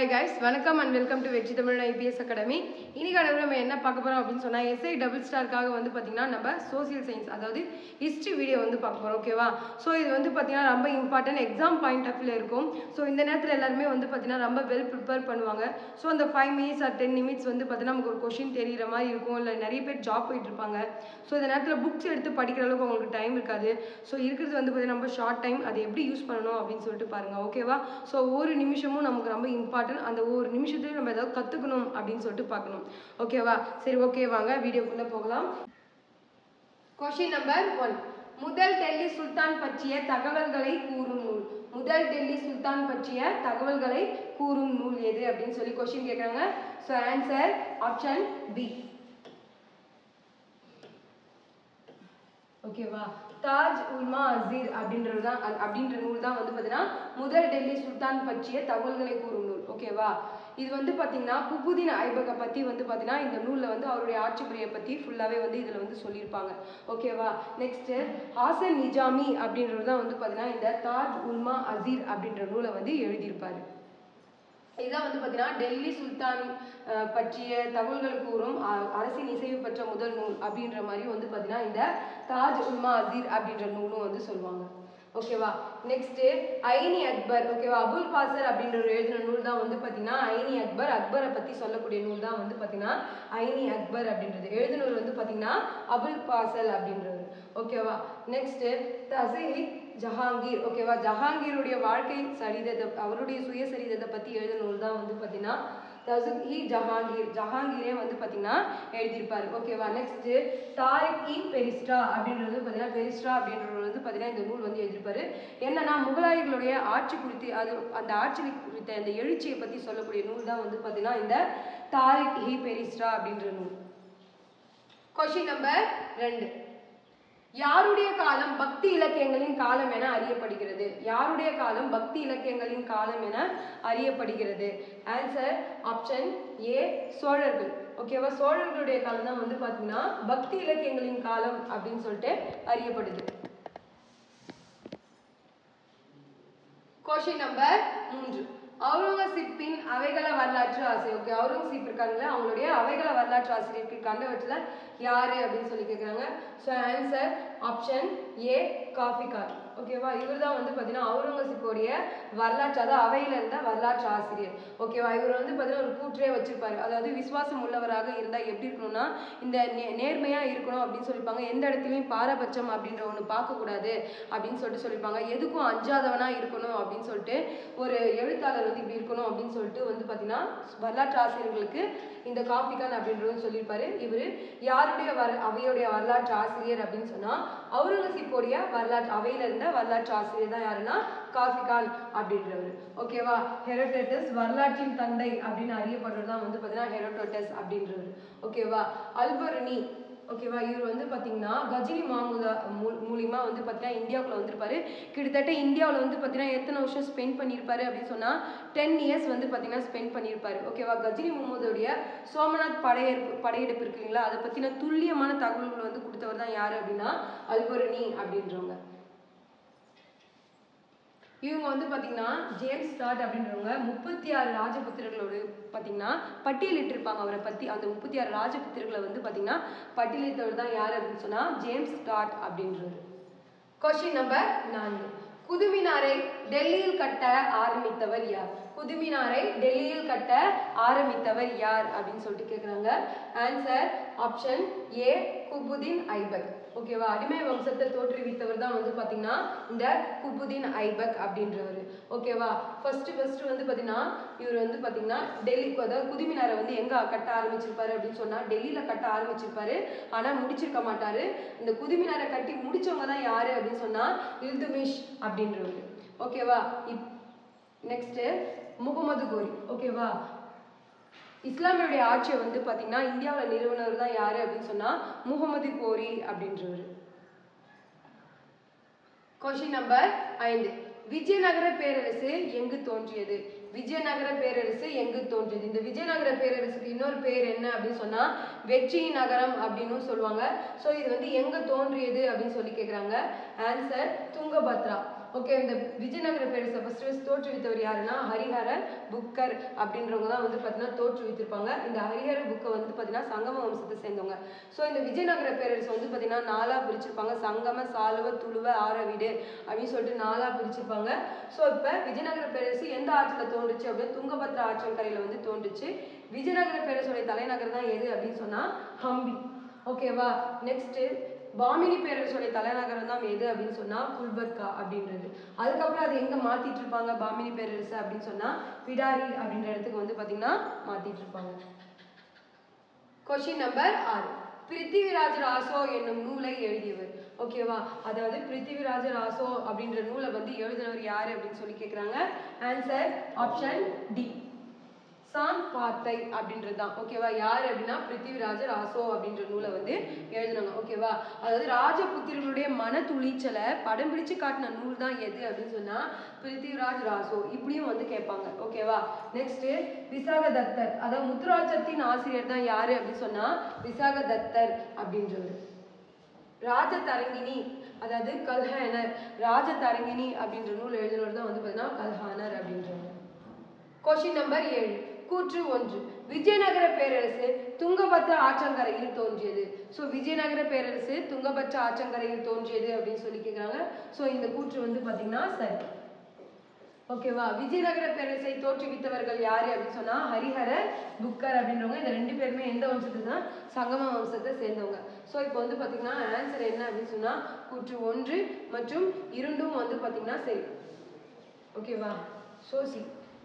hi guys வணக்கம் and welcome to Vetri Tamil IPS academy இன்னைக்கான நம்ம என்ன பார்க்க போகிறோம் அப்படின்னு சொன்னால் எஸ்ஐ டபுள் ஸ்டார்க்காக வந்து பார்த்திங்கன்னா நம்ம சோசியல் சயின்ஸ் அதாவது ஹிஸ்ட்ரி வீடியோ வந்து பார்க்க போகிறோம் ஓகேவா ஸோ இது வந்து பார்த்திங்கன்னா ரொம்ப இம்பார்ட்டன்ட் எக்ஸாம் பாயிண்ட் ஆஃப் வியூவில் இருக்கும் ஸோ இந்த நேரத்தில் எல்லாருமே வந்து பார்த்திங்கன்னா ரொம்ப வெல் ப்ரிப்பேர் பண்ணுவாங்க ஸோ அந்த five minutes or ten minutes வந்து பார்த்திங்கன்னா நமக்கு ஒரு கொஷின் தெரிகிற மாதிரி இருக்கும் இல்லை நிறைய பேர் ஜாப் போயிட்டு இருப்பாங்க ஸோ இந்த நேரத்தில் புக்ஸ் எடுத்து படிக்கிற அளவுக்கு உங்களுக்கு டைம் இருக்காது ஸோ இருக்கிறது வந்து பார்த்திங்கன்னா ரொம்ப ஷார்ட் டைம் அதை எப்படி யூஸ் பண்ணணும் அப்படின்னு சொல்லிட்டு பாருங்கள் ஓகேவா ஸோ ஒவ்வொரு நிமிஷமும் நமக்கு ரொம்ப இம்பார்ட்டன்ட் அந்த ஒவ்வொரு நிமிஷத்துலையும் நம்ம ஏதாவது கற்றுக்கணும் அப்படின்னு சொல்லிட்டு பார்க்கணும் ஓகேவா சரி ஓகே வாங்க வீடியோக்குள்ளே போகலாம் கொஷின் நம்பர் ஒன் முதல் டெல்லி சுல்தான் பற்றிய தகவல்களை கூறும் நூல் முதல் டெல்லி சுல்தான் பற்றிய தகவல்களை கூறும் நூல் எது அப்படின்னு சொல்லி கொஷின் கேட்குறாங்க ஸோ ஆன்சர் ஆப்ஷன் பி ஓகேவா தாஜ் உல்மா அசீர் அப்படின்றது தான் அ- அப்படின்ற நூல் தான் வந்து பார்த்தீங்கன்னா முதல் டெல்லி சுல்தான் பற்றிய தகவல்களை கூறும் நூல் ஓகேவா இது வந்து பார்த்தீங்கன்னா குபுதீன் ஐபகை பற்றி வந்து பார்த்தீங்கன்னா இந்த நூலில் வந்து அவருடைய ஆட்சி முறையை பற்றி ஃபுல்லாகவே வந்து இதில் வந்து சொல்லியிருப்பாங்க ஓகேவா நெக்ஸ்ட்டு ஹாசன் நிஜாமி அப்படின்றது தான் வந்து பார்த்தீங்கன்னா இந்த தாஜ் உல்மா அசீர் அப்படின்ற நூலை வந்து எழுதியிருப்பாரு இதான் வந்து பார்த்தீங்கன்னா டெல்லி சுல்தான் அஹ், பற்றிய தகவல்கள் கூறும் அ- அரசின் இசைவு பெற்ற முதல் நூல் அப்படின்ற மாதிரி வந்து பார்த்தீங்கன்னா இந்த தாஜ் உல்மா அசீர் அப்படின்ற நூலும் வந்து சொல்லுவாங்க ஓகேவா நெக்ஸ்ட் ஐனி அக்பர் ஓகேவா அபுல் பாசர் அப்படின்றவர் எழுதின நூல் தான் வந்து பார்த்தீங்கன்னா ஐனி அக்பர் அக்பரை பற்றி சொல்லக்கூடிய நூல் தான் வந்து பார்த்தீங்கன்னா ஐனி அக்பர் அப்படின்றது எழுதினவர் வந்து பார்த்தீங்கன்னா அபுல் பாசல் அப்படின்றவர் ஓகேவா நெக்ஸ்ட் தசீக் ஜஹாங்கீர் ஓகேவா ஜஹாங்கீருடைய வாழ்க்கை சரிதத்தை அவருடைய சுயசரிதத்தை பற்றி எழுதின நூல் தான் வந்து பார்த்தீங்கன்னா தசுக் இ ஜஹாங்கீர் ஜஹாங்கீரே வந்து பார்த்தீங்கன்னா எழுதியிருப்பாரு ஓகேவா நெக்ஸ்ட் தாரிக் இ பெரிஸ்டா அப்படின்றது பார்த்தீங்கன்னா பெரிஸ்டா அப்படின்றவர் வந்து பார்த்தீங்கன்னா இந்த நூல் வந்து எழுதியிருப்பாரு என்னன்னா முகலாயர்களுடைய ஆட்சி குறித்து அது அந்த ஆட்சி குறித்த அந்த எழுச்சியை பற்றி சொல்லக்கூடிய நூல் தான் வந்து பார்த்தீங்கன்னா இந்த தாரிக் இ பெரிஸ்டா அப்படின்ற நூல் கொஷின் நம்பர் ரெண்டு யாருடைய காலம் பக்தி இலக்கியங்களின் காலம் என அறியப்படுகிறது யாருடைய காலம் பக்தி இலக்கியங்களின் காலம் என அறியப்படுகிறது ஆன்சர் ஆப்ஷன் ஏ சோழர்கள் ஓகேவா சோழர்களுடைய காலம் தான் வந்து பார்த்தீங்கன்னா பக்தி இலக்கியங்களின் காலம் அப்படின்னு சொல்லிட்டு அறியப்படுது கொஷின் நம்பர் மூன்று அவுரங்கசீப்பின் அவைகள வரலாற்று ஆசிரியர் ஓகே அவுரங்கசீப் இருக்காங்களே அவங்களுடைய அவைகள வரலாற்று ஆசிரியருக்கு கண்டவற்றில் யாரு அப்படின்னு சொல்லி கேட்குறாங்க so answer option A Khafi Khan ஓகேவா இவர் தான் வந்து பார்த்தீங்கன்னா அவுரங்கசீப்போடைய வரலாற்று அதாவது அவையில இருந்த வரலாற்று ஆசிரியர் ஓகேவா இவர் வந்து பார்த்தீங்கன்னா ஒரு கூற்றே வச்சிருப்பாரு அதாவது விசுவாசம் உள்ளவராக இருந்தால் எப்படி இருக்கணும்னா இந்த நே நேர்மையாக இருக்கணும் அப்படின்னு சொல்லியிருப்பாங்க எந்த இடத்துலையும் பாரபட்சம் அப்படின்ற ஒன்று பார்க்கக்கூடாது அப்படின்னு சொல்லிட்டு சொல்லியிருப்பாங்க எதுக்கும் அஞ்சாதவனா இருக்கணும் அப்படின்னு சொல்லிட்டு ஒரு எழுத்தாளர் வந்து இப்படி இருக்கணும் அப்படின்னு சொல்லிட்டு வந்து பார்த்தீங்கன்னா வரலாற்று ஆசிரியர்களுக்கு இந்த காஃபிகான் அப்படின்றதும் சொல்லியிருப்பாரு இவர் யாருடைய வர அவையுடைய வரலாற்று ஆசிரியர் அப்படின்னு சொன்னால் அவுரங்கசீப்போடைய வரலாற்று அவையில இருந்த வரலாற்று ஆசிரியர் தான் யாருன்னா காஃபிகான் அப்படின்றவர் ஓகேவா ஹெரோடோட்டஸ் வரலாற்றின் தந்தை அப்படின்னு அறியப்படுறது தான் வந்து பார்த்தீங்கன்னா ஹெரோடோட்டஸ் அப்படின்றவர் ஓகேவா அல்பர்னி ஓகேவா இவர் வந்து பார்த்தீங்கன்னா கஜினி மாமுதா மூ மூலியமா வந்து பார்த்தீங்கன்னா இந்தியாவுக்குள்ள வந்திருப்பாரு கிட்டத்தட்ட இந்தியாவில் வந்து பார்த்தீங்கன்னா எத்தனை வருஷம் ஸ்பெண்ட் பண்ணியிருப்பாரு அப்படின்னு சொன்னால் டென் இயர்ஸ் வந்து பார்த்தீங்கன்னா ஸ்பெண்ட் பண்ணியிருப்பாரு ஓகேவா கஜினி முகமதுடைய சோமநாத் படையெடுப்பு படையெடுப்பு இருக்கு இல்லைங்களா அதை பற்றின துல்லியமான தகவல்கள் வந்து கொடுத்தவர் தான் யார் அப்படின்னா அல்பர்னி அப்படின்றவங்க இவங்க வந்து பார்த்தீங்கன்னா ஜேம்ஸ் ஸ்டார்ட் அப்படின்றவங்க முப்பத்தி ஆறு ராஜபுத்திரர்களோடு பார்த்தீங்கன்னா பட்டியலிட்டிருப்பாங்க அவரை பற்றி அந்த முப்பத்தி ஆறு ராஜபுத்திரர்களை வந்து பார்த்தீங்கன்னா பட்டியலிட்டவர் தான் யார் அப்படின்னு சொன்னால் ஜேம்ஸ் ஸ்டார்ட் அப்படின்றது கொஸ்டின் நம்பர் நான்கு குதுமினாரை டெல்லியில் கட்ட ஆரம்பித்தவர் யார் குதுமினாரை டெல்லியில் கட்ட ஆரம்பித்தவர் யார் அப்படின்னு சொல்லிட்டு கேட்குறாங்க answer option A Qutbuddin Aibak ஓகேவா அடிமை வம்சத்தை தோற்றுவித்தவர் தான் வந்து பார்த்தீங்கன்னா இந்த குபுதீன் ஐபக் அப்படின்றவர் ஓகேவா ஃபர்ஸ்ட் ஃபர்ஸ்ட் வந்து பார்த்தீங்கன்னா இவர் வந்து பார்த்தீங்கன்னா டெல்லிக்கு அதாவது குதுமினாரை வந்து எங்கே கட்ட ஆரம்பிச்சிருப்பாரு அப்படின்னு சொன்னால் டெல்லியில் கட்ட ஆரம்பிச்சிருப்பாரு ஆனால் முடிச்சிருக்க மாட்டாரு இந்த குதுமினாரை கட்டி முடிச்சவங்க தான் யாரு அப்படின்னு சொன்னால் இல்துமிஷ் அப்படின்றவர் ஓகேவா இப் நெக்ஸ்ட்டு முகமது கோரி ஓகேவா இஸ்லாமியுடைய ஆட்சியை வந்து பார்த்தீங்கன்னா இந்தியாவில் நிறுவனர் தான் யாரு அப்படின்னு சொன்னால் முகமது கோரி அப்படின்றவர் கொஷின் நம்பர் ஐந்து விஜயநகர பேரரசு எங்கு தோன்றியது விஜயநகர பேரரசு எங்கு தோன்றியது இந்த விஜயநகர பேரரசுக்கு இன்னொரு பேர் என்ன அப்படின்னு சொன்னா வெற்றி நகரம் அப்படின்னு சொல்லுவாங்க ஸோ இது வந்து எங்க தோன்றியது அப்படின்னு சொல்லி கேட்குறாங்க ஆன்சர் துங்கபத்ரா ஓகே இந்த விஜயநகர பேரரசை ஃபர்ஸ்ட் ஃபர்ஸ்ட் தோற்றுவித்தவர் யாருன்னா ஹரிஹர புக்கர் அப்படின்றவங்க தான் வந்து பார்த்தீங்கன்னா தோற்றுவித்திருப்பாங்க இந்த ஹரிஹர புக்கை வந்து பார்த்தீங்கன்னா சங்கம வம்சத்தை சேர்ந்தவங்க ஸோ இந்த விஜயநகர பேரரசை வந்து பார்த்தீங்கன்னா நாலாக பிரிச்சிருப்பாங்க சங்கம சாலுவ துளுவ ஆரவீடு அப்படின்னு சொல்லிட்டு நாலாக பிரிச்சிருப்பாங்க ஸோ இப்போ விஜயநகர பேரரசு எந்த ஆற்றில் தோன்றுச்சு அப்படின்னா துங்கபத்ரா ஆற்றங்கரையில் வந்து தோன்றுச்சு விஜயநகர பேரரசுடைய தலைநகர் தான் எது அப்படின்னு சொன்னால் ஹம்பி ஓகேவா நெக்ஸ்ட்டு பாமினி பேரரசுடைய தலைநகரம் தான் எது அப்படின்னு சொன்னால் குல்பர்கா அப்படின்றது அதுக்கப்புறம் அது எங்கே மாற்றிட்டு இருப்பாங்க பாமினி பேரரசு அப்படின்னு சொன்னால் பிடாரி அப்படின்ற இடத்துக்கு வந்து பார்த்திங்கன்னா மாற்றிட்டு இருப்பாங்க கொஷின் நம்பர் ஆறு பிருத்திவிராஜ ராசோ என்னும் நூலை எழுதியவர் ஓகேவா அதாவது பிருத்திவிராஜ ராசோ அப்படின்ற நூலை வந்து எழுதினவர் யாரு அப்படின்னு சொல்லி கேட்குறாங்க ஆன்சர் ஆப்ஷன் டி சான் பாத்தை அப்படின்றது தான் ஓகேவா யார் அப்படின்னா பிருத்திவிராஜ ராசோ அப்படின்ற நூலை வந்து எழுதுனாங்க ஓகேவா அதாவது ராஜபுத்திரர்களுடைய மன துணிச்சலை படம் பிடிச்சு காட்டின நூல் தான் எது அப்படின்னு சொன்னா பிருத்திவிராஜ் ராசோ இப்படியும் வந்து கேட்பாங்க ஓகேவா நெக்ஸ்ட் விசாக தத்தர் அதாவது முத்துராஜத்தின் ஆசிரியர் தான் யாரு அப்படின்னு சொன்னா விசாக தத்தர் அப்படின்றவர் ராஜதரங்கினி அதாவது கல்ஹானர் ராஜதரங்கினி அப்படின்ற நூல் எழுதினவர் தான் வந்து பார்த்தீங்கன்னா கல்ஹானர் அப்படின்றவர் கொஷின் நம்பர் ஏழு கூற்று ஒன்று விஜயநகர பேரரசு துங்கபத்ரா ஆற்றங்கரையில் தோன்றியது ஸோ விஜயநகர பேரரசு துங்கபத்ரா ஆற்றங்கரையில் தோன்றியது அப்படின்னு சொல்லி கேட்குறாங்க ஸோ இந்த கூற்று வந்து பார்த்தீங்கன்னா சரி ஓகேவா விஜயநகர பேரரசை தோற்றுவித்தவர்கள் யாரு அப்படின்னு சொன்னா ஹரிஹர புக்கர் அப்படின்றவங்க இந்த ரெண்டு பேருமே எந்த வம்சத்தை தான் சங்கம வம்சத்தை சேர்ந்தவங்க ஸோ இப்போ வந்து பார்த்தீங்கன்னா ஆன்சர் என்ன அப்படின்னு சொன்னா கூற்று ஒன்று மற்றும் இரண்டும் வந்து பார்த்தீங்கன்னா சரி ஓகேவா சோசி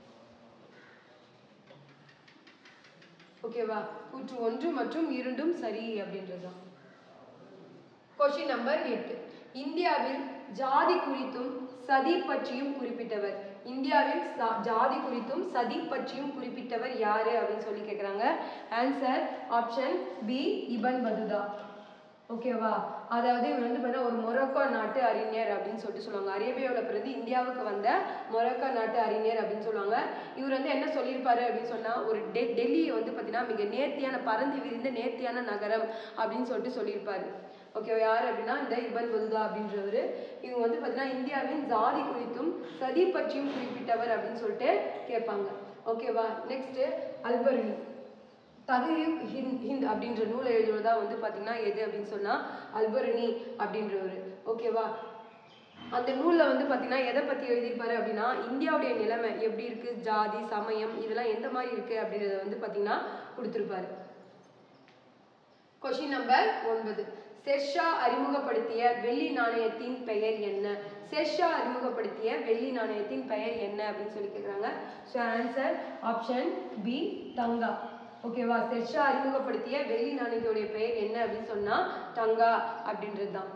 ஓகேவா கூற்று ஒன்று மற்றும் இரண்டும் சரி அப்படின்றதுதான் கொஷின் நம்பர் எட்டு இந்தியாவில் ஜாதி குறித்தும் சதி பற்றியும் குறிப்பிட்டவர் இந்தியாவில் சா- ஜாதி குறித்தும் சதி பற்றியும் குறிப்பிட்டவர் யாரு அப்படின்னு சொல்லி கேட்குறாங்க answer option B Ibn Battuta ஓகேவா அதாவது இவர் வந்து பார்த்தீங்கன்னா ஒரு மொரோக்கோ நாட்டு அறிஞர் அப்படின்னு சொல்லிட்டு சொல்லுவாங்க அரேபியாவில் பிறந்து இந்தியாவுக்கு வந்த மொரோக்கோ நாட்டு அறிஞர் அப்படின்னு சொல்லுவாங்க இவர் வந்து என்ன சொல்லியிருப்பாரு அப்படின்னு சொன்னால் ஒரு டெ டெல்லியை வந்து பார்த்தீங்கன்னா மிக நேர்த்தியான பறந்து விரிந்த நேர்த்தியான நகரம் அப்படின்னு சொல்லிட்டு சொல்லியிருப்பாரு ஓகேவா யார் அப்படின்னா இந்த இபன் பதுதா அப்படின்றவர் இவங்க வந்து பார்த்தீங்கன்னா இந்தியாவின் ஜாதி குறித்தும் சதி பற்றியும் குறிப்பிட்டவர் அப்படின்னு சொல்லிட்டு கேட்பாங்க ஓகேவா நெக்ஸ்ட் அல்பர்னி தகுயுக் ஹிந்த் ஹிந்த் அப்படின்ற நூலை எழுதுவதா வந்து பார்த்தீங்கன்னா எது அப்படின்னு சொன்னால் அல்பர்னி அப்படின்றவர் ஓகேவா அந்த நூலில் வந்து பார்த்தீங்கன்னா எதை பற்றி எழுதியிருப்பாரு அப்படின்னா இந்தியாவுடைய நிலைமை எப்படி இருக்குது ஜாதி சமயம் இதெல்லாம் எந்த மாதிரி இருக்குது அப்படின்றத வந்து பார்த்தீங்கன்னா கொடுத்துருப்பாரு கொஷின் நம்பர் ஒன்பது செர்ஷா அறிமுகப்படுத்திய வெள்ளி நாணயத்தின் பெயர் என்ன செர்ஷா அறிமுகப்படுத்திய வெள்ளி நாணயத்தின் பெயர் என்ன அப்படின்னு சொல்லி கேட்குறாங்க so answer option B tanka ஓகேவா செர்ஷா அறிமுகப்படுத்திய வெள்ளி நாணயத்துடைய பெயர் என்ன அப்படின்னு சொன்னா தங்கா அப்படின்றது தான்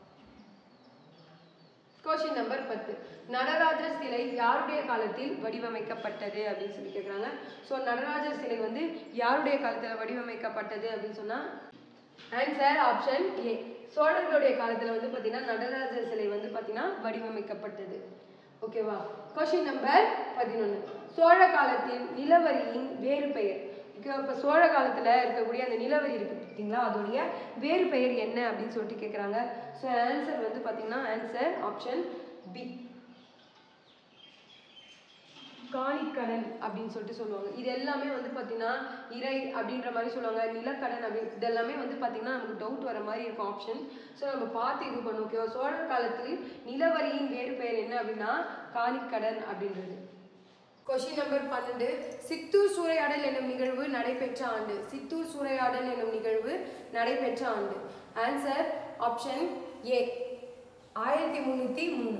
கொஷின் நம்பர் பத்து நடராஜர் சிலை யாருடைய காலத்தில் வடிவமைக்கப்பட்டது அப்படின்னு சொல்லி கேட்குறாங்க ஸோ நடராஜர் சிலை வந்து யாருடைய காலத்தில் வடிவமைக்கப்பட்டது அப்படின்னு சொன்னால் ஆன்சர் ஆப்ஷன் ஏ சோழர்களுடைய காலத்தில் வந்து பார்த்தீங்கன்னா நடராஜர் சிலை வந்து பார்த்தீங்கன்னா வடிவமைக்கப்பட்டது ஓகேவா கொஷின் நம்பர் பதினொன்று சோழ காலத்தில் நிலவரியின் வேறு பெயர் ஓகேவா இப்போ சோழ காலத்தில் இருக்கக்கூடிய அந்த நிலவரி இருக்குது பார்த்தீங்களா அதோடைய வேறு பெயர் என்ன அப்படின்னு சொல்லிட்டு கேட்குறாங்க ஸோ ஆன்சர் வந்து பார்த்தீங்கன்னா ஆன்சர் ஆப்ஷன் பி காணிக்கடன் அப்படின்னு சொல்லிட்டு சொல்லுவாங்க இது எல்லாமே வந்து பார்த்தீங்கன்னா இறை அப்படின்ற மாதிரி சொல்லுவாங்க நிலக்கடன் அப்படி இதெல்லாமே வந்து பார்த்தீங்கன்னா நமக்கு டவுட் வர மாதிரி இருக்கும் ஆப்ஷன் ஸோ நம்ம பார்த்து இது பண்ணுவோம் ஓகேவா சோழர் காலத்தில் நிலவரியின் வேறு பெயர் என்ன அப்படின்னா காணிக்கடன் அப்படின்றது கொஷின் நம்பர் பன்னெண்டு சித்தூர் சூறையாடல் என்னும் நிகழ்வு நடைபெற்ற ஆண்டு சித்தூர் சூறையாடல் என்னும் நிகழ்வு நடைபெற்ற ஆண்டு ஆன்சர் ஆப்ஷன் ஏ ஆயிரத்தி முந்நூற்றி மூணு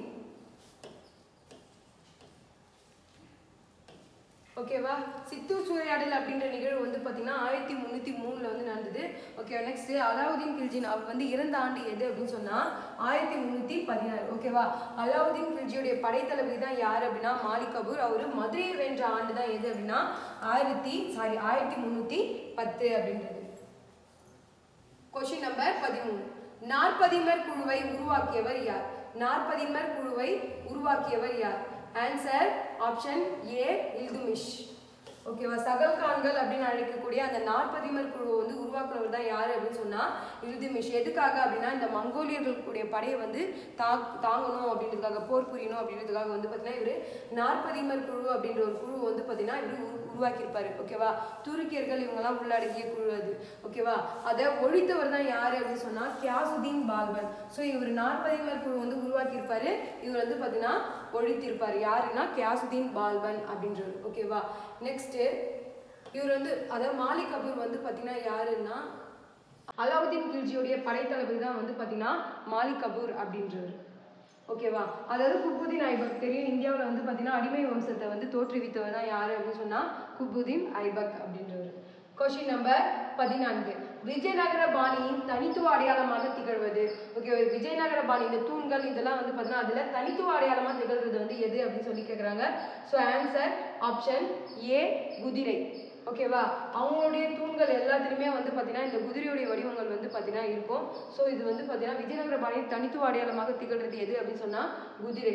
ஓகேவா சித்தூர் சூறையாடல் அப்படின்ற நிகழ்வு வந்து பார்த்தீங்கன்னா ஆயிரத்தி முந்நூற்றி மூணில் வந்து நடந்தது ஓகே நெக்ஸ்ட் அலாவுதீன் கில்ஜின் அவர் வந்து இறந்த ஆண்டு எது அப்படின்னு சொன்னால் ஆயிரத்தி முந்நூற்றி பதினாறு ஓகேவா அலாவுதீன் கில்ஜியுடைய படைத்தளபதி தான் யார் அப்படின்னா மாலிக் கபூர் அவர் மதுரையை வென்ற ஆண்டு தான் எது அப்படின்னா ஆயிரத்தி சாரி ஆயிரத்தி முந்நூற்றி பத்து அப்படின்றது கொஷின் நம்பர் பதிமூணு நாற்பதின்மர் குழுவை உருவாக்கியவர் யார் நாற்பதின்மர் குழுவை உருவாக்கியவர் யார் ஆன்சர் ஆப்ஷன் ஏ இல்துமிஷ் ஓகேவா சகல்கான்கள் அப்படின்னு அழைக்கக்கூடிய அந்த நாற்பதிமர் குழுவை வந்து உருவாக்குனவர் தான் யார் அப்படின்னு சொன்னால் இல்துமிஷ் எதுக்காக அப்படின்னா இந்த மங்கோலியர்களுடைய படையை வந்து தா தாங்கணும் அப்படின்றதுக்காக போர் புரியணும் அப்படின்றதுக்காக வந்து பார்த்தீங்கன்னா இவர் நாற்பதிமர் குழு அப்படின்ற ஒரு குழு வந்து பார்த்தீங்கன்னா இவர் உரு உருவாக்கியிருப்பாரு ஓகேவா துருக்கியர்கள் இவங்கெல்லாம் உள்ளடங்கிய குழு அது ஓகேவா அதை ஒழித்தவர் தான் யார் அப்படின்னு சொன்னால் கியாசுதீன் பால்பன் ஸோ இவர் நாற்பதிமர் குழு வந்து உருவாக்கியிருப்பாரு இவர் வந்து பார்த்தீங்கன்னா ஒழித்திருப்பார் யாருன்னா கியாசுதீன் பால்பன் அப்படின்றவர் ஓகேவா நெக்ஸ்ட்டு இவர் வந்து அதாவது மாலிக் கபூர் வந்து பார்த்தீங்கன்னா யாருன்னா அலாவுதீன் கில்ஜியோடைய படைத்தளபதி தான் வந்து பார்த்தீங்கன்னா மாலிக் கபூர் அப்படின்றவர் ஓகேவா அதாவது குப்புதீன் ஐபக் தெரியும் இந்தியாவில் வந்து பார்த்தீங்கன்னா அடிமை வம்சத்தை வந்து தோற்றுவித்தவர் தான் யார் அப்படின்னு சொன்னால் குப்புதீன் ஐபக் அப்படின்றவர் கொஷின் நம்பர் பதினான்கு விஜயநகர பாணியின் தனித்துவ அடையாளமாக திகழ்வது ஓகே விஜயநகர பாணி இந்த தூண்கள் இதெல்லாம் வந்து பார்த்தீங்கன்னா அதில் தனித்துவ அடையாளமாக திகழ்றது வந்து எது அப்படின்னு சொல்லி கேட்குறாங்க ஸோ ஆன்சர் ஆப்ஷன் ஏ குதிரை ஓகேவா அவங்களுடைய தூண்கள் எல்லாத்துலேயுமே வந்து பார்த்தீங்கன்னா இந்த குதிரையுடைய வடிவங்கள் வந்து பார்த்தீங்கன்னா இருக்கும் ஸோ இது வந்து பார்த்தீங்கன்னா விஜயநகர பாணியின் தனித்துவ அடையாளமாக திகழ்றது எது அப்படின்னு சொன்னால் குதிரை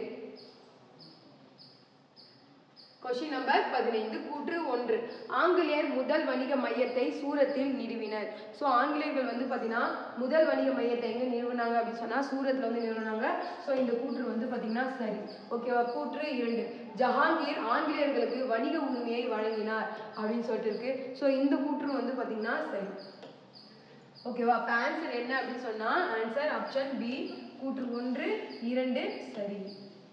கொஷின் நம்பர் பதினைந்து கூற்று ஒன்று ஆங்கிலேயர் முதல் வணிக மையத்தை சூரத்தில் நிறுவினர் ஸோ ஆங்கிலேயர்கள் வந்து பார்த்தீங்கன்னா முதல் வணிக மையத்தை எங்கே நிறுவினாங்க அப்படின்னு சொன்னால் சூரத்தில் வந்து நிறுவினாங்க ஸோ இந்த கூற்று வந்து பார்த்தீங்கன்னா சரி ஓகேவா கூற்று இரண்டு ஜஹாங்கீர் ஆங்கிலேயர்களுக்கு வணிக உரிமையை வழங்கினார் அப்படின்னு சொல்லிட்டு இருக்கு ஸோ இந்த கூற்று வந்து பார்த்தீங்கன்னா சரி ஓகேவா அப்போ ஆன்சர் என்ன அப்படின்னு சொன்னால் ஆன்சர் ஆப்ஷன் பி கூற்று ஒன்று இரண்டு சரி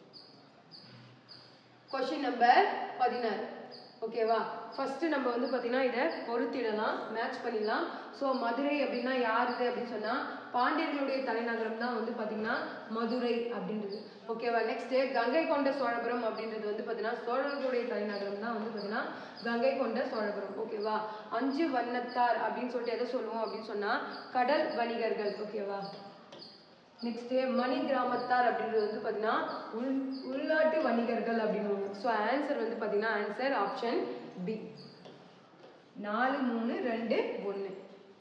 கொஷின் நம்பர் பதினாறு ஓகேவா ஃபர்ஸ்ட் நம்ம வந்து பார்த்தீங்கன்னா இதை பொருத்திடலாம் மேட்ச் பண்ணிடலாம் ஸோ மதுரை அப்படின்னா யாருது அப்படின்னு சொன்னால் பாண்டியர்களுடைய தலைநகரம் தான் வந்து பார்த்தீங்கன்னா மதுரை அப்படின்றது ஓகேவா நெக்ஸ்ட் கங்கை கொண்ட சோழபுரம் அப்படின்றது வந்து பார்த்தீங்கன்னா சோழர்களுடைய தலைநகரம் தான் வந்து பார்த்தீங்கன்னா கங்கை கொண்ட சோழபுரம் ஓகேவா அஞ்சு வண்ணத்தார் அப்படின்னு சொல்லிட்டு எதை சொல்லுவோம் அப்படின்னு சொன்னால் கடல் வணிகர்கள் ஓகேவா நெக்ஸ்ட் மணி கிராமத்தார் அப்படின்றது வந்து பார்த்தீங்கன்னா உள் உள்நாட்டு வணிகர்கள் அப்படின்னு ஸோ ஆன்சர் வந்து பார்த்தீங்கன்னா ஆன்சர் ஆப்ஷன் பி நாலு மூணு ரெண்டு ஒன்று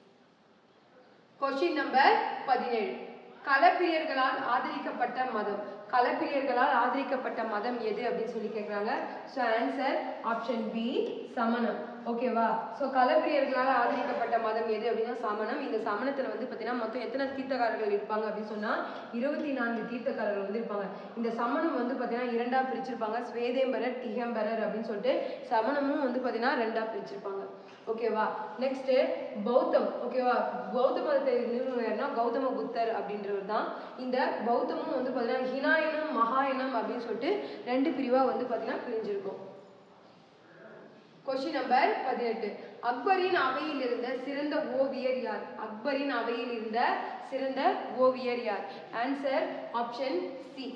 கொஷின் நம்பர் பதினேழு களப்பிரியர்களால் ஆதரிக்கப்பட்ட மதம் களப்பிரியர்களால் ஆதரிக்கப்பட்ட மதம் எது அப்படின்னு சொல்லி கேட்குறாங்க ஸோ ஆன்சர் ஆப்ஷன் பி சமணம் ஓகேவா ஸோ களப்பிரியர்களால் ஆதரிக்கப்பட்ட மதம் எது அப்படின்னா சமணம் இந்த சமணத்தில் வந்து பார்த்தீங்கன்னா மொத்தம் எத்தனை தீர்த்தக்காரர்கள் இருப்பாங்க அப்படின்னு சொன்னால் இருபத்தி நான்கு தீர்த்தக்காரர்கள் வந்து இருப்பாங்க இந்த சமணம் வந்து பார்த்தீங்கன்னா இரண்டா பிரிச்சிருப்பாங்க ஸ்வேதேம்பரர் திகம்பரர் அப்படின்னு சொல்லிட்டு சமணமும் வந்து பார்த்தீங்கன்னா ரெண்டா பிரிச்சிருப்பாங்க ஓகேவா நெக்ஸ்ட் பௌத்தம் ஓகேவா பௌத்த மதத்தை நிறுவனர்னா கௌதம புத்தர் அப்படின்றவர் தான் இந்த பௌத்தமும் வந்து பார்த்தீங்கன்னா ஹினாயனம் மகாயனம் அப்படின்னு சொல்லிட்டு ரெண்டு பிரிவாக வந்து பார்த்தீங்கன்னா பிரிஞ்சிருக்கும் கொஷின் நம்பர் பதினெட்டு அக்பரின் அவையில் இருந்த சிறந்த ஓவியர் யார் அக்பரின் அவையில் இருந்த சிறந்த ஓவியர் யார் ஆன்சர் ஆப்ஷன் சி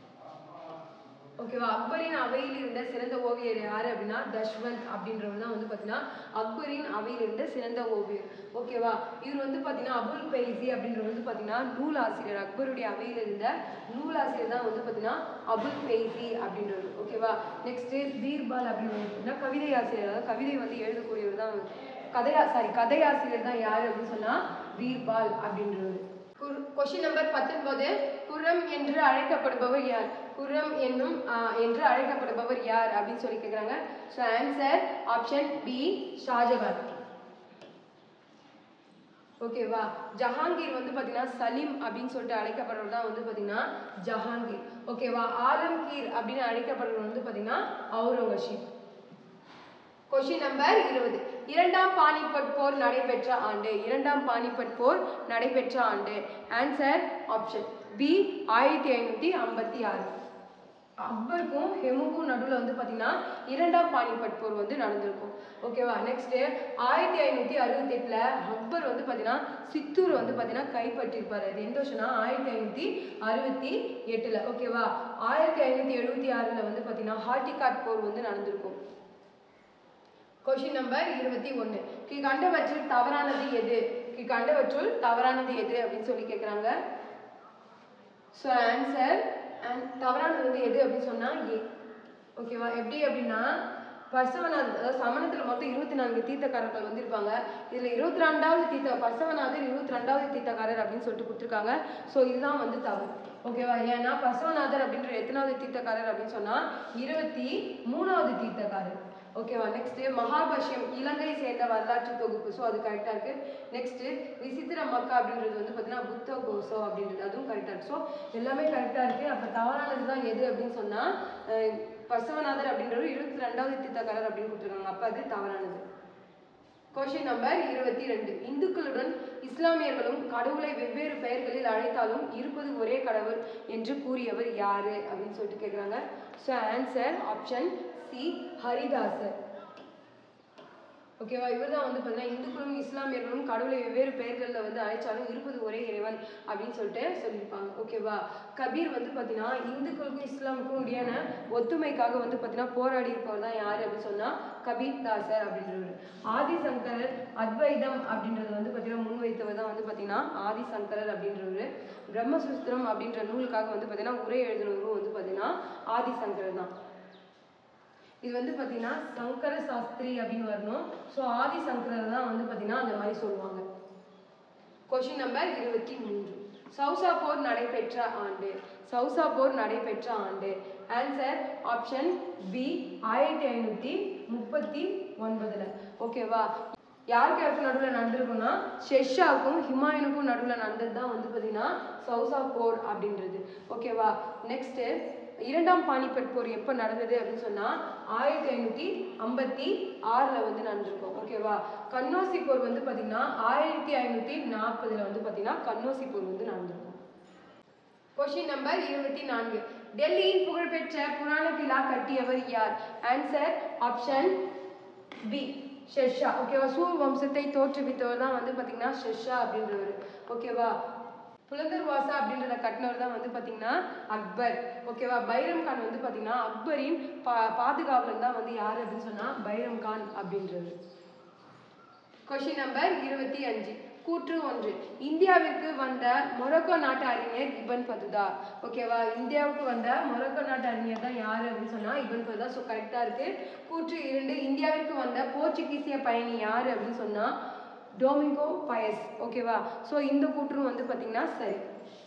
ஓகேவா அக்பரின் அவையில் இருந்த சிறந்த ஓவியர் யார் அப்படின்னா தஷ்வந்த் அப்படின்றவர் தான் வந்து பார்த்தீங்கன்னா அக்பரின் அவையில் இருந்த சிறந்த ஓவியர் ஓகேவா இவர் வந்து பார்த்தீங்கன்னா அபுல் பைசி அப்படின்றவர் வந்து பார்த்தீங்கன்னா நூல் ஆசிரியர் அக்பருடைய அவையில் இருந்த நூல் ஆசிரியர் தான் வந்து பார்த்தீங்கன்னா அபுல் பைசி அப்படின்றவர் ஓகேவா நெக்ஸ்ட் பீர்பால் அப்படின்றது பார்த்தீங்கன்னா கவிதை ஆசிரியர் அதாவது கவிதை வந்து எழுதக்கூடியவர் தான் கதையா சாரி கதை ஆசிரியர் தான் யார் அப்படின்னு சொன்னால் பீர்பால் அப்படின்றவர் கொஷின் நம்பர் பத்தொன்பது குரம் என்று அழைக்கப்படுபவர் யார் குரம் என்னும் ஆஹ், என்று அழைக்கப்படுபவர் யார் அப்படின்னு சொல்லி கேட்குறாங்க so answer option B Shahjahan ஓகேவா ஜஹாங்கீர் வந்து பார்த்தீங்கன்னா சலீம் அப்படின்னு சொல்லிட்டு அழைக்கப்படுறவர் தான் வந்து பார்த்தீங்கன்னா ஜஹாங்கீர் ஓகேவா ஆலம்கீர் அப்படின்னு அழைக்கப்படுறவர் வந்து பார்த்தீங்கன்னா அவுரங்கசீப் கொஷின் நம்பர் இருபது இரண்டாம் பானிபட் போர் நடைபெற்ற ஆண்டு இரண்டாம் பானிபட் போர் நடைபெற்ற ஆண்டு ஆன்சர் ஆப்ஷன் பி ஆயிரத்தி ஐநூற்றி ஐம்பத்தி ஆறு அக்பருக்கும் ஹெமுக்கும் நடுவில் வந்து பார்த்தீங்கன்னா இரண்டாம் பானிபட் போர் வந்து நடந்திருக்கும் ஓகேவா நெக்ஸ்ட்டு ஆயிரத்தி ஐநூற்றி அறுபத்தெட்டில் அக்பர் வந்து பார்த்தீங்கன்னா சித்தூர் வந்து பார்த்தீங்கன்னா கைப்பற்றிருப்பார் அது எந்த வருஷம்னா ஆயிரத்தி ஐநூற்றி அறுபத்தி எட்டில் ஓகேவா ஆயிரத்தி ஐநூற்றி எழுபத்தி ஆறில் வந்து பார்த்தீங்கன்னா ஹார்டிகாட் போர் வந்து நடந்திருக்கும் கொஷின் நம்பர் இருபத்தி ஒன்று கீ கண்டவற்றில் தவறானது எது கீ கண்டவற்றுள் தவறானது எது அப்படின்னு சொல்லி கேட்குறாங்க ஸோ ஆன்சர் தவறானது வந்து எது அப்படின்னு சொன்னால் ஏ ஓகேவா எப்படி அப்படின்னா பர்சவநாத் அதாவது சமணத்தில் மொத்தம் இருபத்தி நான்கு தீர்த்தக்காரர்கள் வந்து இருப்பாங்க இதில் இருபத்தி ரெண்டாவது தீர்த்த பர்சவநாதர் இருபத்தி ரெண்டாவது தீர்த்தக்காரர் அப்படின்னு சொல்லிட்டு கொடுத்துருக்காங்க ஸோ இதுதான் வந்து தவறு ஓகேவா ஏன்னா பர்சவநாதர் அப்படின்ற எத்தனாவது தீர்த்தக்காரர் அப்படின்னு சொன்னால் இருபத்தி மூணாவது தீர்த்தக்காரர் ஓகேவா நெக்ஸ்ட் மகாபாஷ்யம் இலங்கை சேர்ந்த வரலாற்று தொகுப்பு ஸோ அது கரெக்டாக இருக்கு நெக்ஸ்ட் விசித்திர மக்கா அப்படின்றது வந்து பார்த்தீங்கன்னா புத்த கோசோ அப்படின்றது அதுவும் கரெக்டாக இருக்கு ஸோ எல்லாமே கரெக்டாக இருக்கு அப்போ தவறானது தான் எது அப்படின்னு சொன்னால் பசவநாதர் அப்படின்றவர் இருபத்தி ரெண்டாவது தீர்த்தக்காரர் அப்படின்னு கொடுத்துருக்காங்க அப்போ அது தவறானது கொஷின் நம்பர் இருபத்தி ரெண்டு இந்துக்களுடன் இஸ்லாமியர்களும் கடவுளை வெவ்வேறு பெயர்களில் அழைத்தாலும் இருப்பது ஒரே கடவுள் என்று கூறியவர் யாரு அப்படின்னு சொல்லிட்டு கேட்குறாங்க ஸோ ஆன்சர் ஆப்ஷன் சி ஹரிதாசர் ஓகேவா இவர் தான் வந்து பார்த்தீங்கன்னா இந்துக்களும் இஸ்லாமியர்களும் கடவுளை வெவ்வேறு பெயர்களில் வந்து அழைச்சாலும் இருப்பது ஒரே இறைவன் அப்படின்னு சொல்லிட்டு சொல்லியிருப்பாங்க ஓகேவா கபீர் வந்து பார்த்தீங்கன்னா இந்துக்களுக்கும் இஸ்லாமுக்கும் இடையான ஒத்துமைக்காக வந்து பார்த்தீங்கன்னா போராடி இருப்பவர் தான் யார் அப்படின்னு சொன்னால் கபீர் தாசர் அப்படின்றவர் ஆதிசங்கரர் அத்வைதம் அப்படின்றது வந்து பார்த்தீங்கன்னா முன்வைத்தவர் தான் வந்து பார்த்தீங்கன்னா ஆதிசங்கரர் அப்படின்றவர் பிரம்மசூத்திரம் அப்படின்ற நூலுக்காக வந்து பார்த்தீங்கன்னா உரை எழுதினவரும் வந்து பார்த்தீங்கன்னா ஆதிசங்கரர் தான் இது வந்து பார்த்தீங்கன்னா சங்கர சாஸ்திரி அப்படின்னு வரணும் ஸோ ஆதி சங்கரர் தான் வந்து பார்த்தீங்கன்னா அந்த மாதிரி சொல்லுவாங்க கொஷின் நம்பர் இருபத்தி மூன்று சௌசா போர் நடைபெற்ற ஆண்டு சௌசா போர் நடைபெற்ற ஆண்டு ஆன்சர் ஆப்ஷன் பி ஆயிரத்தி ஐநூற்றி முப்பத்தி ஒன்பதுல ஓகேவா யாருக்கு யாருக்கும் நடுவில் நடந்திருக்கும்னா ஷெர்ஷாவுக்கும் ஹிமாயூனுக்கும் நடுவில் நடந்தது தான் வந்து பார்த்தீங்கன்னா சௌசா போர் அப்படின்றது ஓகேவா நெக்ஸ்ட்டு இரண்டாம் பானிபட் போர் எப்போ நடந்தது அப்படின்னு சொன்னால் ஆயிரத்தி ஐநூற்றி ஐம்பத்தி ஆறில் வந்து நடந்திருக்கும் ஓகேவா கன்னோசி போர் வந்து பார்த்தீங்கன்னா ஆயிரத்தி ஐநூற்றி நாற்பதில் வந்து பார்த்தீங்கன்னா கன்னோசி போர் வந்து நடந்திருக்கும் கொஷின் நம்பர் இருபத்தி நான்கு டெல்லியின் புகழ்பெற்ற புராண கிலா கட்டியவர் யார் ஆன்சர் ஆப்ஷன் பி ஷெர்ஷா ஓகேவா சூர் வம்சத்தை தோற்றுவித்தவர் தான் வந்து பார்த்தீங்கன்னா ஷெர்ஷா அப்படின்றவர் ஓகேவா புலந்தர்வாசா அப்படின்றத கட்டினவர் தான் வந்து பார்த்தீங்கன்னா அக்பர் ஓகேவா பைரம் கான் வந்து பார்த்தீங்கன்னா அக்பரின் பா பாதுகாவலன் தான் வந்து யார் அப்படின்னு சொன்னால் பைரம் கான் அப்படின்றது கொஷின் நம்பர் இருபத்தி அஞ்சு கூற்று ஒன்று இந்தியாவிற்கு வந்த மொரோக்கோ நாட்டு அறிஞர் இபன் பதுதா ஓகேவா இந்தியாவுக்கு வந்த மொரோக்கோ நாட்டு அறிஞர் தான் யாரு அப்படின்னு சொன்னா இபன் பதுதா ஸோ கரெக்டா இருக்கு கூற்று இரண்டு இந்தியாவிற்கு வந்த போர்ச்சுகீசிய பயணி யாரு அப்படின்னு சொன்னா டோமிங்கோ பயஸ் ஓகேவா ஸோ இந்த கூற்றும் வந்து பார்த்தீங்கன்னா சரி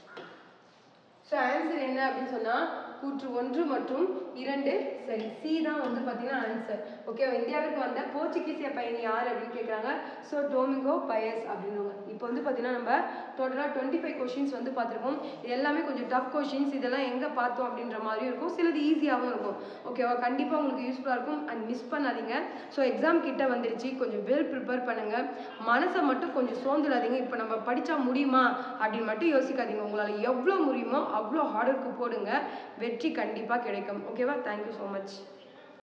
ஸோ ஆன்சர் என்ன அப்படின்னு சொன்னால் கூற்று ஒன்று மற்றும் இரண்டு சரி சி தான் வந்து பார்த்தீங்கன்னா ஆன்சர் ஓகேவா இந்தியாவுக்கு வந்த போர்ச்சுகீசிய பயணி யார் அப்படின்னு கேட்குறாங்க ஸோ டோமிங்கோ பயஸ் அப்படின்னுவாங்க இப்போ வந்து பார்த்தீங்கன்னா நம்ம டோட்டலாக டுவெண்ட்டி ஃபைவ் கொஷின்ஸ் வந்து பார்த்துருக்கோம் இது எல்லாமே கொஞ்சம் டஃப் கொஷின்ஸ் இதெல்லாம் எங்கே பார்த்தோம் அப்படின்ற மாதிரியும் இருக்கும் சிலது ஈஸியாகவும் இருக்கும் ஓகேவா கண்டிப்பாக உங்களுக்கு யூஸ்ஃபுல்லாக இருக்கும் அண்ட் மிஸ் பண்ணாதீங்க ஸோ எக்ஸாம் கிட்ட வந்துருச்சு கொஞ்சம் வெல் ப்ரிப்பேர் பண்ணுங்கள் மனசை மட்டும் கொஞ்சம் சோர்ந்துடாதீங்க இப்போ நம்ம படித்தா முடியுமா அப்படின்னு மட்டும் யோசிக்காதீங்க உங்களால் எவ்வளோ முடியுமோ அவ்வளோ ஹார்ட் ஒர்க்கு போடுங்க வெற்றி கண்டிப்பாக கிடைக்கும் ஓகேவா தேங்க்யூ ஸோ மச்